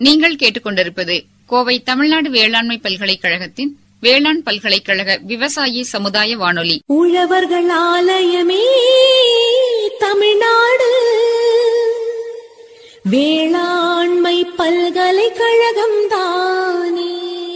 நீங்கள் கேட்டுக்கொண்டிருப்பது கோவை தமிழ்நாடு வேளாண்மை பல்கலைக்கழகத்தின் வேளாண் பல்கலைக்கழக விவசாயி சமுதாய வானொலி உழவர்கள் ஆலயமே தமிழ்நாடு வேளாண்மை பல்கலைக்கழகம் தானே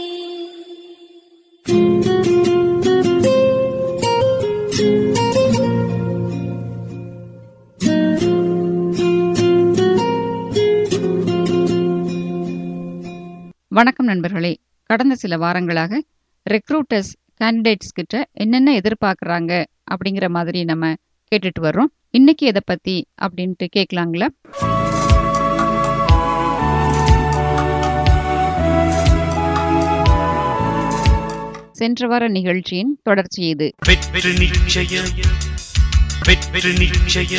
வணக்கம் நண்பர்களே கடந்த சில வாரங்களாக ரெக்ரூட்டர்ஸ் கேண்டிடேட்ஸ் கிட்ட என்னென்ன எதிர்பார்க்கறாங்க அப்படிங்கிற மாதிரி நம்ம கேட்டுட்டு வர்றோம் இன்னைக்கு எதை பத்தி அப்படின்ட்டு கேட்கலாங்களா சென்ற வார நிகழ்ச்சியின் தொடர்ச்சி இது வெற்றி நிச்சய வெற்றி நிச்சய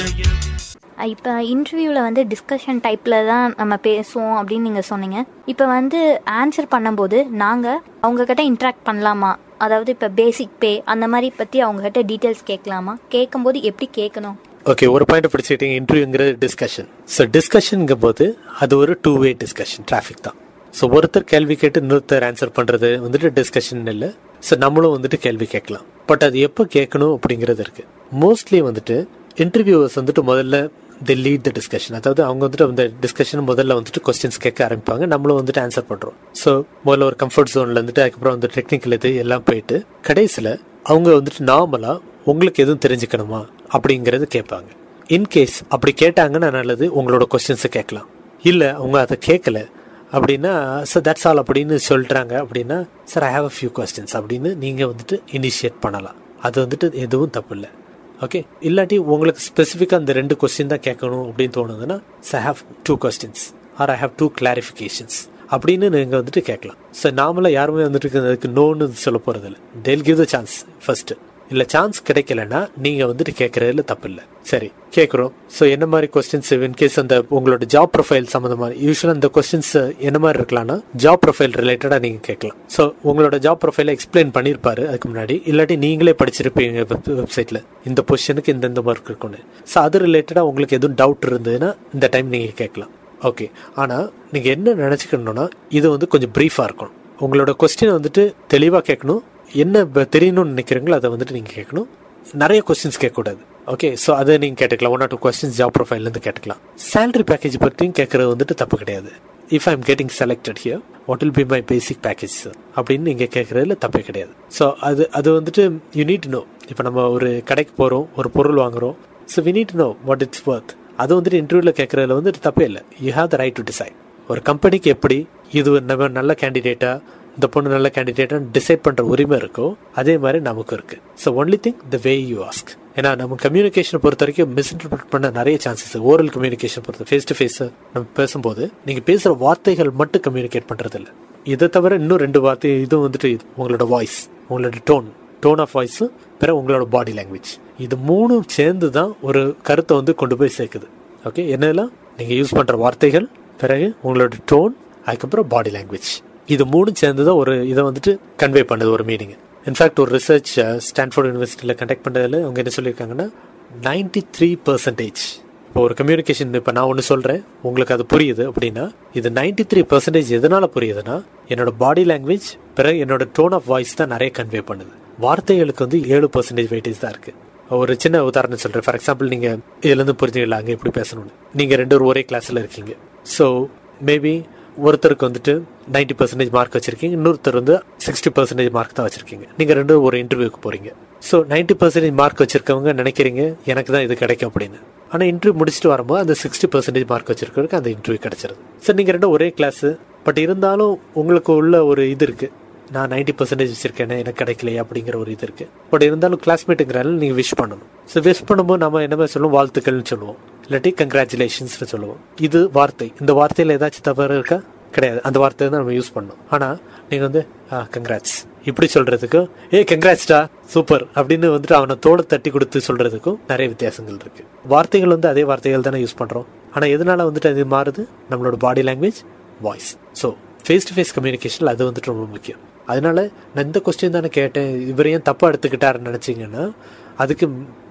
இப்போ இன்டர்வியூவில் வந்து டிஸ்கஷன் டைப்பில் தான் நம்ம பேசுவோம் அப்படின்னு நீங்கள் சொன்னீங்க இப்போ வந்து ஆன்சர் பண்ணும்போது நாங்கள் அவங்கக்கிட்ட இன்ட்ராக்ட் பண்ணலாமா அதாவது இப்போ பேசிக் பே அந்த மாதிரி பற்றி அவங்கக்கிட்ட டீட்டெயில்ஸ் கேட்கலாமா கேட்கும்போது எப்படி கேட்கணும் ஓகே ஒரு பாயிண்ட் பிடிச்சிக்கிட்டீங்க இன்டர்வியூங்கிறது டிஸ்கஷன் ஸோ டிஸ்கஷனுங்கும் போது அது ஒரு டூ வே டிஸ்கஷன் டிராஃபிக் தான் ஸோ ஒருத்தர் கேள்வி கேட்டு இன்னொருத்தர் ஆன்சர் பண்ணுறது வந்துட்டு டிஸ்கஷன் இல்லை ஸோ நம்மளும் வந்துட்டு கேள்வி கேட்கலாம் பட் அது எப்போ கேட்கணும் அப்படிங்கிறது இருக்கு மோஸ்ட்லி வந்துட்டு இன்டர்வியூவர்ஸ் வந்துட்டு முதல்ல தி லீட் த டிஸ்கஷன் அதாவது அவங்க வந்துட்டு அந்த டிஸ்கஷன் முதல்ல வந்துட்டு கொஸ்டின்ஸ் கேட்க ஆரம்பிப்பாங்க நம்மளும் வந்துட்டு ஆன்சர் பண்ணுறோம் ஸோ முதல்ல ஒரு கம்ஃபர்ட் ஜோன்ல இருந்துட்டு அதுக்கப்புறம் வந்து டெக்னிக்கல் இது எல்லாம் போயிட்டு கடைசியில் அவங்க வந்துட்டு நார்மலாக உங்களுக்கு எதுவும் தெரிஞ்சுக்கணுமா அப்படிங்கறது கேட்பாங்க இன்கேஸ் அப்படி கேட்டாங்கன்னா நல்லது உங்களோட கொஸ்டின்ஸை கேட்கலாம் இல்லை அவங்க அதை கேட்கல அப்படின்னா சார் தட்ஸ் ஆல் அப்படின்னு சொல்றாங்க அப்படின்னா sir I have a few questions அப்படின்னு நீங்கள் வந்துட்டு இனிஷியேட் பண்ணலாம் அது வந்துட்டு எதுவும் தப்பு இல்லை ஓகே இல்லாட்டி உங்களுக்கு ஸ்பெசிஃபிக்காக அந்த ரெண்டு கொஸ்டின் தான் கேட்கணும் அப்படின்னு தோணுதுன்னா I have two questions or I have two clarifications அப்படின்னு நீங்கள் வந்துட்டு கேட்கலாம் ஸோ நாமளாக யாருமே வந்துட்டு அதுக்கு நோன்னு சொல்ல போகிறதில்ல tell give the chance first இல்லை சான்ஸ் கிடைக்கலன்னா நீங்கள் வந்துட்டு கேட்குறதுல தப்பு இல்லை சரி கேட்குறோம் ஸோ என்ன மாதிரி கொஸ்டின்ஸ் இன்கேஸ் அந்த உங்களோட ஜாப் ப்ரொஃபைல் சம்மந்தமாக யூஸ்வலாக அந்த கொஸ்டின்ஸ் என்ன மாதிரி இருக்கலாம்னா ஜாப் ப்ரொஃபைல் ரிலேட்டடாக நீங்கள் கேட்கலாம் ஸோ உங்களோட ஜாப் ப்ரொஃபைலை எக்ஸ்பிளைன் பண்ணியிருப்பாரு அதுக்கு முன்னாடி இல்லாட்டி நீங்களே படிச்சிருப்பீங்க வெப்சைட்டில் இந்த பொசிஷனுக்கு இந்த இந்த ஒர்க் இருக்குன்னு ஸோ அது ரிலேட்டடாக உங்களுக்கு எதுவும் டவுட் இருந்ததுன்னா இந்த டைம் நீங்கள் கேட்கலாம் ஓகே ஆனால் நீங்கள் என்ன நினச்சிக்கணும்னா இது வந்து கொஞ்சம் ப்ரீஃபாக இருக்கணும் உங்களோட கொஸ்டினை வந்துட்டு தெளிவாக கேட்கணும் என்ன ப- தெரியணும்னு நினைக்கிறீங்களோ அதை வந்துட்டு நீங்கள் கேட்கணும் நிறைய கொஸ்டின்ஸ் கேட்கக்கூடாது ஓகே ஸோ அதை நீங்கள் கேட்டுக்கலாம் one or two questions job ப்ரொஃபைல்லேருந்து கேட்டுக்கலாம் சேலரி பேக்கேஜ் பற்றியும் கேட்குறது வந்துட்டு தப்பு கிடையாது if I am getting selected here what will be my basic package அப்படின்னு நீங்கள் கேட்குறதுல தப்பே கிடையாது ஸோ அது அது வந்துட்டு யூ நீட் நோ இப்போ நம்ம ஒரு கடைக்கு போகிறோம் ஒரு பொருள் வாங்குறோம் so we need know what it's worth அது வந்துட்டு இன்டர்வியூவில் கேட்குறதுல வந்துட்டு தப்பே இல்லை you have the right to decide ஒரு கம்பெனிக்கு எப்படி இது நம்ம நல்ல கேண்டிடேட்டா இந்த பொண்ணு நல்ல கேண்டிடேட்டா டிசைட் பண்ற உரிமை இருக்கோ அதே மாதிரி நமக்கு இருக்கு so only think the way you ask ஏன்னா நம்ம கம்யூனிகேஷன் பொறுத்த வரைக்கும் மிஸ்இன்டர்பிரட் பண்ண நிறைய சான்சஸ் ஓரல் கம்யூனிகேஷன் பொறுத்த ஃபேஸ் டு ஃபேஸ் நம்ம பேசும்போது நீங்க பேசுற வார்த்தைகள் மட்டும் கம்யூனிகேட் பண்றது இல்ல இதை தவிர இன்னும் ரெண்டு வார்த்தை இதுவும் வந்துட்டு இது. உங்களோட வாய்ஸ் உங்களோட டோன் டோன் ஆஃப் வாய்ஸ் பிறகு உங்களோட பாடி லாங்குவேஜ் இது மூணும் சேர்ந்து தான் ஒரு கருத்தை வந்து கொண்டு போய் சேர்க்குது ஓகே என்னெல்லாம் நீங்க யூஸ் பண்ற வார்த்தைகள் பிறகு உங்களோட டோன் அதுக்கப்புறம் பாடி லாங்குவேஜ் இது மூணும் சேர்ந்து தான் ஒரு இதை வந்துட்டு கன்வே பண்ணுது ஒரு மீனிங் இன்ஃபேக்ட் ஒரு ரிசர்ச் ஸ்டான்ஃபோர்ட் யூனிவர்சிட்டியில் கண்டக்ட் பண்ணதில் அவங்க என்ன சொல்லியிருக்காங்கன்னா நைன்டி த்ரீ பர்சன்டேஜ் இப்போ ஒரு கம்யூனிகேஷன் இப்போ நான் ஒன்று சொல்கிறேன் உங்களுக்கு அது புரியுது அப்படின்னா இது நைன்டி த்ரீ பர்சன்டேஜ் எதனால புரியுதுன்னா என்னோட பாடி லாங்குவேஜ் பிறகு என்னோட டோன் ஆஃப் வாய்ஸ் தான் நிறைய கன்வே பண்ணுது வார்த்தைகளுக்கு வந்து ஏழு பர்சன்டேஜ் வெயிட்டேஜ் தான் இருக்கு ஒரு சின்ன உதாரணம் சொல்றேன் ஃபார் எக்ஸாம்பிள் நீங்க இதுல இருந்து புரிஞ்சுக்கலாம் அங்க எப்படி பேசணும்னு நீங்க ரெண்டு பேரும் ஒரே கிளாஸ்ல இருக்கீங்க ஸோ மேபி ஒருத்தருக்கு வந்துட்டு 90% பர்சன்டேஜ் மார்க் வச்சிருக்கீங்க இன்னொருத்தர் வந்து சிக்ஸ்டி பர்சன்டேஜ் மார்க் தான் வச்சிருக்கீங்க நீங்க ரெண்டு பேரும் ஒரு இன்டர்வியூக்கு போறீங்க ஸோ 90% பர்சன்டேஜ் மார்க் வச்சிருக்கவங்க நினைக்கிறீங்க எனக்கு தான் இது கிடைக்கும் அப்படின்னு ஆனா இன்டர்வியூ முடிச்சுட்டு வரும்போது அந்த சிக்ஸ்டி பர்சன்டேஜ் மார்க் வச்சிருக்கவருக்கு அந்த இன்டர்வியூ கிடைச்சிருது சார் நீங்க ரெண்டும் ஒரே கிளாஸ் பட் இருந்தாலும் உங்களுக்கு உள்ள ஒரு இது இருக்கு நான் 90% பர்சன்டேஜ் வச்சிருக்கேனே எனக்கு கிடைக்கலையே அப்படிங்கிற ஒரு இது இருக்கு பட் இருந்தாலும் கிளாஸ்மேட்டுங்கிறால நீங்க விஷ் பண்ணணும் ஸோ விஷ் பண்ணும்போது நம்ம என்ன மாதிரி சொல்லுவோம் வாழ்த்துக்கள்னு சொல்லுவோம் இல்லாட்டி கங்க்ராச்சுலேஷன்ஸ் சொல்லுவோம் இது வார்த்தை இந்த வார்த்தையில ஏதாச்சும் தவறு இருக்கா கிடையாது அந்த வார்த்தையை தான் நம்ம யூஸ் பண்ணணும் ஆனா நீங்க வந்து கங்க்ராட்ஸ் இப்படி சொல்றதுக்கும் ஏ கங்க்ராட்ஸ்டா சூப்பர் அப்படின்னு வந்துட்டு அவனை தோட தட்டி கொடுத்து சொல்றதுக்கும் நிறைய வித்தியாசங்கள் இருக்கு வார்த்தைகள் வந்து அதே வார்த்தைகள் தானே யூஸ் பண்றோம் ஆனா எதனால வந்துட்டு அது மாறுது நம்மளோட body language voice so face to face communication அது வந்துட்டு ரொம்ப முக்கியம் அதனால நான் இந்த கொஸ்டின் தானே கேட்டேன் இவர் ஏன் தப்பா எடுத்துக்கிட்டாருன்னு நினைச்சீங்கன்னா அதுக்கு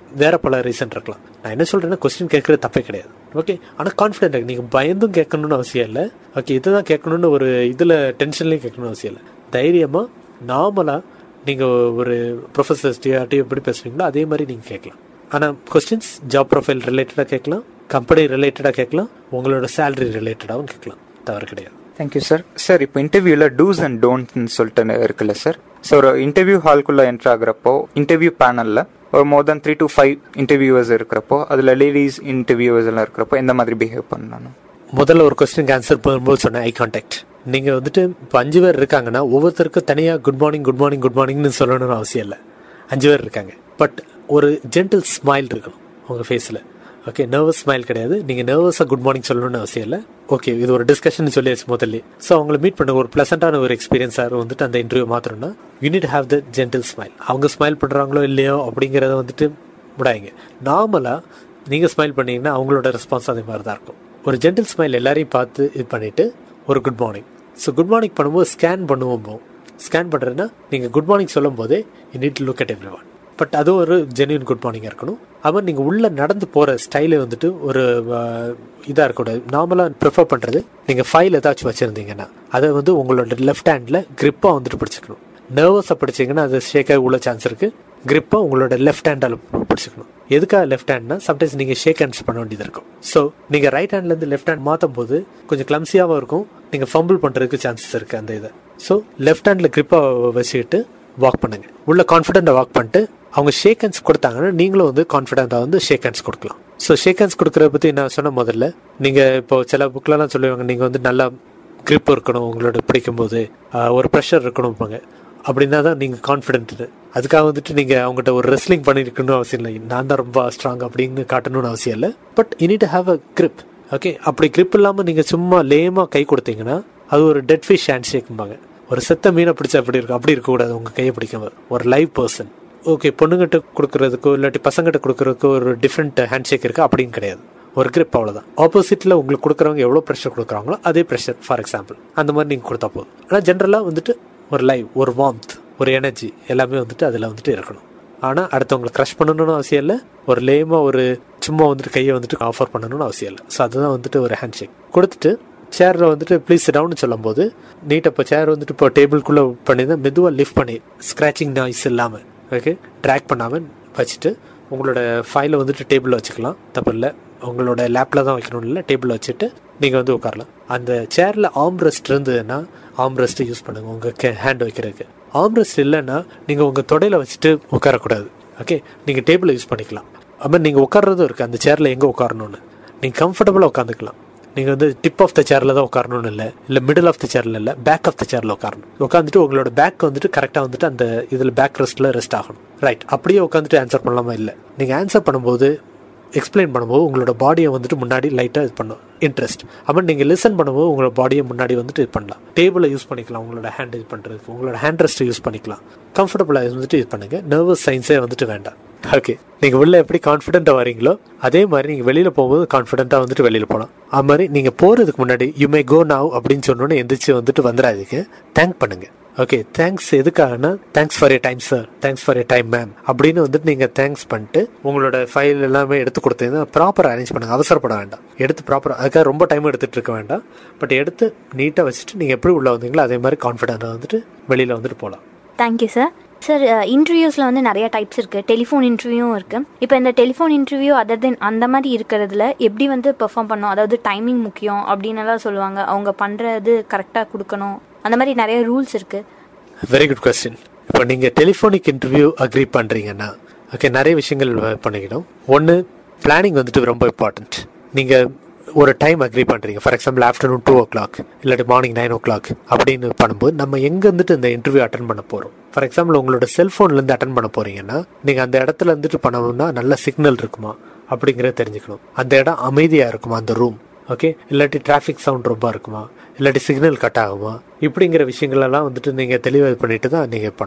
வேற பல ரீசன் இருக்கலாம் நான் என்ன சொல்றேன்னா கொஸ்டின் கேட்கறது தப்பே கிடையாது ஓகே ஆனால் கான்ஃபிடென்ட் நீங்கள் பயந்தும் கேட்கணும்னு அவசியம் இல்லை ஓகே இதுதான் கேட்கணும்னு ஒரு இதில் டென்ஷன்லையும் கேட்கணும்னு அவசியம் இல்லை தைரியமாக நார்மலாக நீங்கள் ஒரு ப்ரொஃபஸர்ஸ்டையோ யார்ட்டையோ எப்படி பேசுவீங்களோ அதே மாதிரி நீங்கள் கேட்கலாம் ஆனால் கொஸ்டின்ஸ் ஜாப் ப்ரொஃபைல் ரிலேட்டடாக கேட்கலாம் கம்பெனி ரிலேட்டடாக கேட்கலாம் உங்களோட சேலரி ரிலேட்டடாகவும் கேட்கலாம் தவறு கிடையாது தேங்க்யூ சார் சார் இப்போ இன்டர்வியூவில் டூஸ் அண்ட் டோன்ட்னு சொல்லிட்டு இருக்குல்ல சார் ஸோ ஒரு இன்டர்வியூ ஹால்குள்ளே என்ட்ரு ஆகுறப்போ இன்டர்வியூ பேனலில் ஒரு more than three to five இன்டர்வியூவர்ஸ் இருக்கிறப்போ அதில் லேடிஸ் இன்டர்வியூவர்ஸ் எல்லாம் இருக்கிறப்போ எந்த மாதிரி பிஹேவ் பண்ணணும் முதல்ல ஒரு கொஸ்டினுக்கு ஆன்சர் பண்ணும்போது சொன்னேன் ஐ கான்டாக்ட் நீங்க வந்துட்டு இப்போ அஞ்சு பேர் இருக்காங்கன்னா ஒவ்வொருத்தருக்கும் தனியாக good morning good morning good மார்னிங்னு சொல்லணும்னு அவசியம் இல்லை அஞ்சு பேர் இருக்காங்க பட் ஒரு ஜென்டில் ஸ்மைல் இருக்கணும் உங்க ஃபேஸில் ஓகே நர்வஸ் ஸ்மைல் கிடையாது நீங்க நர்வஸாக குட் மார்னிங் சொல்லணும்னு அவசியம் இல்லை ஓகே இது ஒரு டிஸ்கஷன் சொல்லியாச்சு முதல்ல ஸோ அவங்களை மீட் பண்ண ஒரு ப்ளசண்டான ஒரு எக்ஸ்பீரியன்ஸாக வந்துட்டு அந்த இன்டர்வியூ மாத்திரம்னா you need have the gentle smile அவங்க ஸ்மைல் பண்ணுறாங்களோ இல்லையோ அப்படிங்கிறத வந்துட்டு விடாங்க நார்மலாக நீங்கள் ஸ்மைல் பண்ணீங்கன்னா அவங்களோட ரெஸ்பான்ஸ் அதே மாதிரி தான் இருக்கும் ஒரு ஜென்டில் ஸ்மைல் எல்லாரையும் பார்த்து இது பண்ணிட்டு ஒரு good morning so good morning பண்ணும்போது ஸ்கேன் பண்ணுவோம் ஸ்கேன் பண்ணுறதுன்னா நீங்கள் குட் மார்னிங் சொல்லும் போதே you need look at every one but அது ஒரு ஜென்யூன் குட் மார்னிங்காக இருக்கணும் அவன் நீங்கள் உள்ளே நடந்து போகிற ஸ்டைலே வந்துட்டு ஒரு இதாக இருக்கக்கூடாது நார்மலாக ப்ரிஃபர் பண்ணுறது நீங்கள் ஃபைல் ஏதாச்சும் வச்சுருந்தீங்கன்னா அதை வந்து உங்களோட லெஃப்ட் ஹேண்டில் grip-ஆ வந்துட்டு பிடிச்சிக்கணும் நர்வஸாக பிடிச்சிங்கன்னா அது ஷேக் ஆகி உள்ள சான்ஸ் இருக்குது grip-ஆ உங்களோட லெஃப்ட் ஹேண்டால் பிடிச்சிக்கணும் எதுக்காக லெஃப்ட் ஹேண்ட்னா சம்டைம்ஸ் நீங்கள் ஷேக் ஹேண்ட்ஸ் பண்ண வேண்டியது இருக்கும் ஸோ நீங்கள் ரைட் ஹேண்ட்லேருந்து லெஃப்ட் ஹேண்ட் மாற்றும் போது கொஞ்சம் கிளம்சியாகவும் இருக்கும் நீங்கள் ஃபம்பிள் பண்ணுறதுக்கு சான்சஸ் இருக்குது அந்த இதை ஸோ லெஃப்ட் ஹேண்டில் grip-ஆ வச்சுக்கிட்டு வாக் பண்ணுங்க உள்ள கான்ஃபிடென்ட்டாக வாக் பண்ணிட்டு அவங்க ஷேக் ஹேண்ட்ஸ் கொடுத்தாங்கன்னா நீங்களும் வந்து கான்ஃபிடென்ட்டாக வந்து ஷேக் ஹேண்ட்ஸ் கொடுக்கலாம் ஸோ ஷேக் ஹேண்ட்ஸ் கொடுக்குறத பற்றி நான் சொன்ன முதல்ல நீங்கள் இப்போ சில புக்லலாம் சொல்லுவாங்க நீங்கள் வந்து நல்லா grip இருக்கணும் உங்களோட பிடிக்கும்போது ஆஹ், ஒரு ப்ரெஷர் இருக்கணும்பாங்க அப்படின்னா தான் நீங்கள் கான்ஃபிடென்ட் அதுக்காக வந்துட்டு நீங்கள் அவங்ககிட்ட ஒரு ரெஸ்லிங் பண்ணியிருக்கணும் அவசியம் இல்லை நான் தான் ரொம்ப ஸ்ட்ராங் அப்படின்னு காட்டணும்னு அவசியம் இல்லை but you need have a grip okay அப்படி grip இல்லாமல் நீங்கள் சும்மா லேமாக கை கொடுத்தீங்கன்னா அது ஒரு டெட் ஃபிஷ் ஹேண்ட் ஷேக்கும்பாங்க ஒரு செத்த மீனை பிடிச்சா அப்படி இருக்கும் அப்படி இருக்கக்கூடாது உங்கள் கையை பிடிக்கும் ஒரு லைவ் பர்சன் ஓகே பொண்ணுங்கிட்ட கொடுக்கறதுக்கோ இல்லாட்டி பசங்கிட்ட கொடுக்கறதுக்கோ ஒரு டிஃப்ரெண்ட் ஹேண்ட் ஷேக் இருக்குது அப்படின்னு கிடையாது ஒரு grip அவ்வளோதான் ஆப்போசிட்டில் உங்களுக்கு கொடுக்குறவங்க எவ்வளோ ப்ரெஷர் கொடுக்குறாங்களோ அதே ப்ரெஷர் ஃபார் எக்ஸாம்பிள் அந்த மாதிரி நீங்கள் கொடுத்தா போதும் ஆனால் ஜென்ரலாக வந்துட்டு ஒரு லைவ் ஒரு வார்ம்த் ஒரு எனர்ஜி எல்லாமே வந்துட்டு அதில் வந்துட்டு இருக்கணும் ஆனால் அடுத்தவங்களை க்ரஷ் பண்ணணும்னு அவசியம் இல்லை ஒரு லேமாக ஒரு சும்மா வந்துட்டு கையை வந்துட்டு ஆஃபர் பண்ணணும்னு அவசியம் இல்லை ஸோ அதுதான் வந்துட்டு ஒரு ஹேண்ட் ஷேக் கொடுத்துட்டு சேரில் வந்துட்டு ப்ளீஸ் டவுன் சொல்லும்போது நீட்டாக இப்போ சேர் வந்துட்டு இப்போ டேபிள்குள்ளே பண்ணி தான் மெதுவாக லிஃப்ட் பண்ணி ஸ்க்ராச்சிங் நாய்ஸ் இல்லாமல் ஓகே ட்ராக் பண்ணாமல் வச்சுட்டு உங்களோட ஃபைலை வந்துட்டு டேபிளில் வச்சுக்கலாம் தப்பு இல்லை உங்களோட லேப்பில் தான் வைக்கணும் இல்லை டேபிளில் வச்சுட்டு நீங்கள் வந்து உட்காரலாம் அந்த சேரில் ஆம் ரெஸ்ட் இருந்ததுன்னா ஆம் ரெஸ்ட் யூஸ் பண்ணுங்கள் உங்கள் ஹேண்ட் வைக்கிறதுக்கு ஆம் ரெஸ்ட் இல்லைன்னா நீங்கள் உங்கள் தொடையில் வச்சுட்டு உட்காரக்கூடாது ஓகே நீங்கள் டேபிளை யூஸ் பண்ணிக்கலாம் அதுமாதிரி நீங்கள் உட்கார்றதும் இருக்குது அந்த சேரில் எங்கே உட்காரணும்னு நீங்கள் கம்ஃபர்டபுளாக உட்காந்துக்கலாம் நீங்கள் வந்து டிப் ஆஃப் த சேரில் தான் உட்காரணும்னு இல்லை இல்லை மிடில் ஆஃப் த சேரில் இல்லை பேக் ஆஃப் த சேரில் உட்காரணும் உட்காந்துட்டு உங்களோட பேக் வந்துட்டு கரெக்டாக வந்துட்டு அந்த இதில் பேக் ரெஸ்ட்டில் ரெஸ்ட் ஆகணும் ரைட் அப்படியே உட்காந்துட்டு ஆன்சர் பண்ணலாமா இல்லை நீங்கள் ஆன்சர் பண்ணும்போது எக்ஸ்பிளைன் பண்ணும்போது உங்களோட பாடியை வந்துட்டு முன்னாடி லைட்டாக இது பண்ணும் இன்ட்ரெஸ்ட் அப்புறம் நீங்கள் லிசன் பண்ணும்போது உங்களோட பாடியை முன்னாடி வந்துட்டு இது பண்ணலாம் டேபிளை யூஸ் பண்ணிக்கலாம் உங்களோட ஹேண்ட் இது பண்ணுறதுக்கு உங்களோட ஹேண்ட் ரெஸ்ட்டை யூஸ் பண்ணிக்கலாம் கம்ஃபர்டபுளாக வந்துட்டு இது பண்ணுங்கள் நர்வஸ் சயின்ஸே வந்துட்டு வேண்டாம் ஓகே நீங்கள் உள்ள எப்படி கான்ஃபிடென்ட்டாக வரீங்களோ அதே மாதிரி நீங்கள் வெளியில் போகும்போது கான்ஃபிடென்ட்டாக வந்துட்டு வெளியில் போகலாம் அது மாதிரி நீங்கள் போகிறதுக்கு முன்னாடி யூ மே கோ நாவ் அப்படின்னு சொன்னோன்னே எந்திரிச்சு வந்துட்டு வந்துடாதீங்க தேங்க் பண்ணுங்க ஓகே தேங்க்ஸ் எதுக்காகனா thanks for a time sir thanks for a time ma'am அப்படின்னு வந்துட்டு நீங்கள் தேங்க்ஸ் பண்ணிட்டு உங்களோட ஃபைல் எல்லாமே எடுத்து கொடுத்தீங்கன்னா ப்ராப்பராக அரேஞ்ச் பண்ணுங்க அவசரப்பட வேண்டாம் எடுத்து ப்ராப்பராக அதுக்காக ரொம்ப டைம் எடுத்துட்டு இருக்க வேண்டாம் பட் எடுத்து நீட்டாக வச்சுட்டு நீங்கள் எப்படி உள்ள வந்தீங்களோ அதே மாதிரி கான்ஃபிடென்ட்டாக வந்துட்டு வெளியில் வந்துட்டு போகலாம் தேங்க்யூ சார் சார் இன்டர்வியூஸில் வந்து நிறைய டைப்ஸ் இருக்குது டெலிஃபோன் இன்டர்வியூவும் இருக்குது இப்போ இந்த டெலிஃபோன் இன்டர்வியூ அதர் தென் அந்த மாதிரி இருக்கிறதுல எப்படி வந்து பெர்ஃபார்ம் பண்ணணும் அதாவது டைமிங் முக்கியம் அப்படின்னு எல்லாம் சொல்லுவாங்க அவங்க பண்ணுறது கரெக்டாக கொடுக்கணும் அந்த மாதிரி நிறைய ரூல்ஸ் இருக்குது வெரி குட் கொஸ்டின் இப்போ நீங்கள் டெலிஃபோனிக் இன்டர்வியூ அக்ரி பண்ணுறீங்கன்னா ஓகே நிறைய விஷயங்கள் வ- பண்ணிக்கணும் ஒன்று பிளானிங் வந்துட்டு ரொம்ப இம்பார்ட்டண்ட் நீங்கள் ஒரு டைம் அக்ரி பண்ணுறீங்க for example afternoon two o'clock இல்லாட்டி மார்னிங் நைன் ஓ கிளாக் அப்படின்னு பண்ணும்போது நம்ம எங்கே வந்துட்டு இந்த இன்டர்வியூ அட்டன் பண்ண போகிறோம் ஃபார் எக்ஸாம்பிள் உங்களோட செல்ஃபோன்லேருந்து அட்டன் பண்ண போகிறீங்கன்னா நீங்கள் அந்த இடத்துல இருந்துட்டு பண்ணணும்னா நல்ல சிக்னல் இருக்குமா அப்படிங்கிறத தெரிஞ்சுக்கணும் அந்த இடம் அமைதியாக இருக்குமா அந்த ரூம் ஓகே இல்லாட்டி டிராஃபிக் சவுண்ட் ரொம்ப இருக்குமா இல்லாட்டி சிக்னல் கட் ஆகுமா இப்படிங்கிற விஷயங்களெல்லாம் வந்துட்டு நீங்கள் தெளிவாக இது பண்ணிட்டு தான் நீங்கள் பண்ணணும்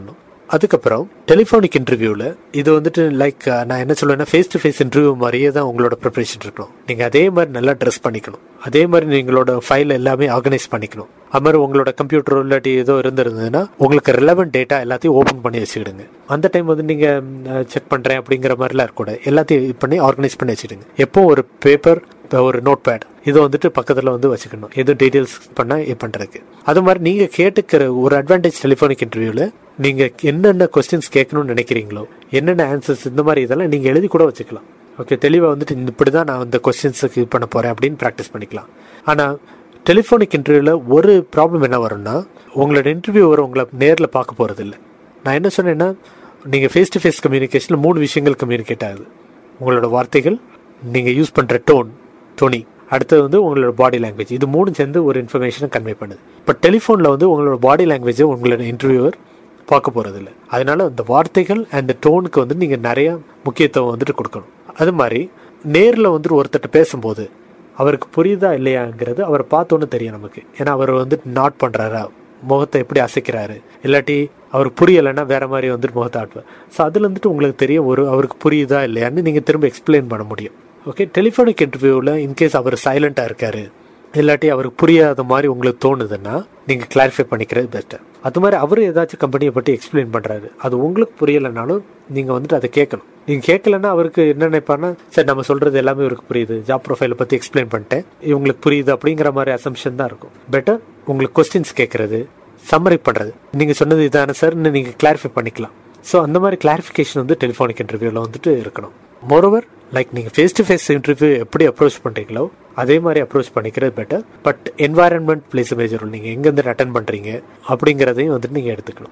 அதுக்கப்புறம் டெலிஃபோனிக் இன்டர்வியூவில் இது வந்துட்டு லைக் நான் என்ன சொல்லுவேன்னா ஃபேஸ் டு ஃபேஸ் இன்டர்வியூ மாதிரியே தான் உங்களோட ப்ரிப்பரேஷன் இருக்கணும் நீங்கள் அதே மாதிரி நல்லா ட்ரெஸ் பண்ணிக்கணும் அதே மாதிரி நீங்களோட ஃபைல் எல்லாமே ஆர்கனைஸ் பண்ணிக்கணும் அது மாதிரி உங்களோட கம்ப்யூட்டர் இல்லாட்டி ஏதோ இருந்திருந்ததுன்னா உங்களுக்கு ரிலவெண்ட் டேட்டா எல்லாத்தையும் ஓப்பன் பண்ணி வச்சுக்கிடுங்க அந்த டைம் வந்து நீங்கள் செக் பண்ணுறேன் அப்படிங்கிற மாதிரிலாம் இருக்கக்கூடாது எல்லாத்தையும் இது பண்ணி ஆர்கனைஸ் பண்ணி வச்சுடுங்க எப்போ ஒரு பேப்பர் ஒரு நோட் பேட் இதை வந்துட்டு பக்கத்தில் வந்து வச்சுக்கணும் எதுவும் டீட்டெயில்ஸ் பண்ணால் இது பண்ணுறதுக்கு அது மாதிரி நீங்கள் கேட்டுக்கிற ஒரு அட்வான்டேஜ் டெலிஃபோனிக் இன்டர்வியூவில் நீங்கள் என்னென்ன கொஸ்டின்ஸ் கேட்கணும்னு நினைக்கிறீங்களோ என்னென்ன ஆன்சர்ஸ் இந்த மாதிரி இதெல்லாம் நீங்கள் எழுதி கூட வச்சுக்கலாம் ஓகே தெளிவாக வந்துட்டு இப்படி தான் நான் இந்த கொஸ்டின்ஸுக்கு இது பண்ண போகிறேன் அப்படின்னு ப்ராக்டிஸ் பண்ணிக்கலாம் ஆனால் டெலிஃபோனிக் இன்டர்வியூவில் ஒரு ப்ராப்ளம் என்ன வரும்னா உங்களோட இன்டர்வியூவர் உங்களை நேரில் பார்க்க போகிறது இல்லை நான் என்ன சொன்னேன்னா நீங்கள் ஃபேஸ் டு ஃபேஸ் கம்யூனிகேஷனில் மூணு விஷயங்கள் கம்யூனிகேட் ஆகுது உங்களோட வார்த்தைகள் நீங்கள் யூஸ் பண்ணுற டோன் தொனி அடுத்தது வந்து உங்களோட பாடி லாங்குவேஜ் இது மூணு சேர்ந்து ஒரு இன்ஃபர்மேஷனை கன்வே பண்ணுது இப்போ டெலிஃபோனில் வந்து உங்களோட பாடி லாங்குவேஜை உங்களோட இன்டர்வியூவர் பார்க்க போகிறது இல்லை அதனால அந்த வார்த்தைகள் அண்ட் டோனுக்கு வந்து நீங்கள் நிறைய முக்கியத்துவம் வந்துட்டு கொடுக்கணும் அது மாதிரி நேரில் வந்துட்டு ஒருத்தட்ட பேசும்போது அவருக்கு புரியுதா இல்லையாங்கிறது அவரை பார்த்தோன்னு தெரியும் நமக்கு ஏன்னா அவர் வந்து நாட் பண்ணுறாரா முகத்தை எப்படி அசைக்கிறாரு இல்லாட்டி அவருக்கு புரியலைன்னா வேற மாதிரி வந்துட்டு முகத்தை ஆட்டுவார் ஸோ அதுல இருந்துட்டு உங்களுக்கு தெரியும் ஒரு அவருக்கு புரியுதா இல்லையான்னு நீங்கள் திரும்ப எக்ஸ்பிளைன் பண்ண முடியும் ஓகே டெலிஃபோனிக் இன்டர்வியூவில் இன்கேஸ் அவர் சைலண்டாக இருக்காரு இல்லாட்டி அவருக்கு புரியாத மாதிரி உங்களுக்கு தோணுதுன்னா நீங்கள் கிளாரிஃபை பண்ணிக்கிறது பெஸ்ட்டு அது மாதிரி அவர் ஏதாச்சும் கம்பெனியை பற்றி எக்ஸ்பிளைன் பண்ணுறாரு அது உங்களுக்கு புரியலைனாலும் நீங்கள் வந்துட்டு அதை கேட்கணும் நீங்கள் கேட்கலன்னா அவருக்கு என்ன நினைப்பாருன்னா சரி நம்ம சொல்கிறது எல்லாமே இவருக்கு புரியுது ஜாப் ப்ரொஃபைலை பற்றி எக்ஸ்பிளைன் பண்ணிட்டேன் இவங்களுக்கு புரியுது அப்படிங்கிற மாதிரி அசம்ஷன் தான் இருக்கும் பெட்டர் உங்களுக்கு கொஸ்டின்ஸ் கேட்கறது சம்மரி பண்ணுறது நீங்கள் சொன்னது இதான சார்னு நீங்கள் கிளாரிஃபை பண்ணிக்கலாம் ஸோ அந்த மாதிரி கிளாரிஃபிகேஷன் வந்து டெலிஃபோனிக் இன்டர்வியூவில் வந்துட்டு இருக்கணும் மோரோவர் லைக் நீங்கள் ஃபேஸ் டு ஃபேஸ் இன்டர்வியூ எப்படி அப்ரோச் பண்ணுறீங்களோ அதே மாதிரி அப்ரோச் பண்ணிக்கிறது better but environment plays major role நீங்கள் எங்கேருந்து அட்டன் பண்ணுறீங்க அப்படிங்கிறதையும் வந்துட்டு நீங்கள் எடுத்துக்கணும்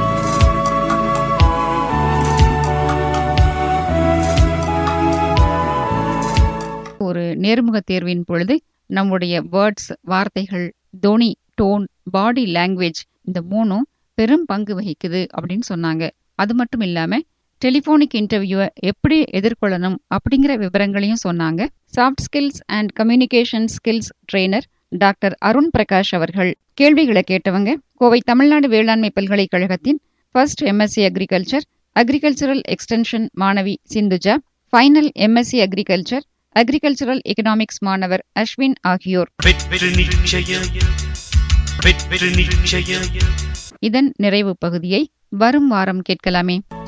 ஒரு நேர்முக தேர்வின் பொழுது நம்முடைய வேர்ட்ஸ் வார்த்தைகள் தொனி டோன் பாடி லாங்குவேஜ் இந்த மூணும் பெரும் பங்கு வகிக்குது அப்படின்னு சொன்னாங்க அது மட்டும் இல்லாம டெலிஃபோனிக் இன்டர்வியூவை எப்படி எதிர்கொள்ளணும் அப்படிங்கிற விவரங்களையும் சொன்னாங்க soft skills and communication skills trainer doctor Arun Prakash அவர்கள் கேள்விகளை கேட்டவங்க கோவை தமிழ்நாடு வேளாண்மை பல்கலைக்கழகத்தின் first MSc agriculture agricultural extension மாணவி Sindhuja final MSc agriculture agricultural economics மாணவர் அஸ்வின் ஆகியோர் வெற்றி நிச்சயம் வெற்றி நிச்சயம் இதன் நிறைவு பகுதியை வரும் வாரம் கேட்கலாமே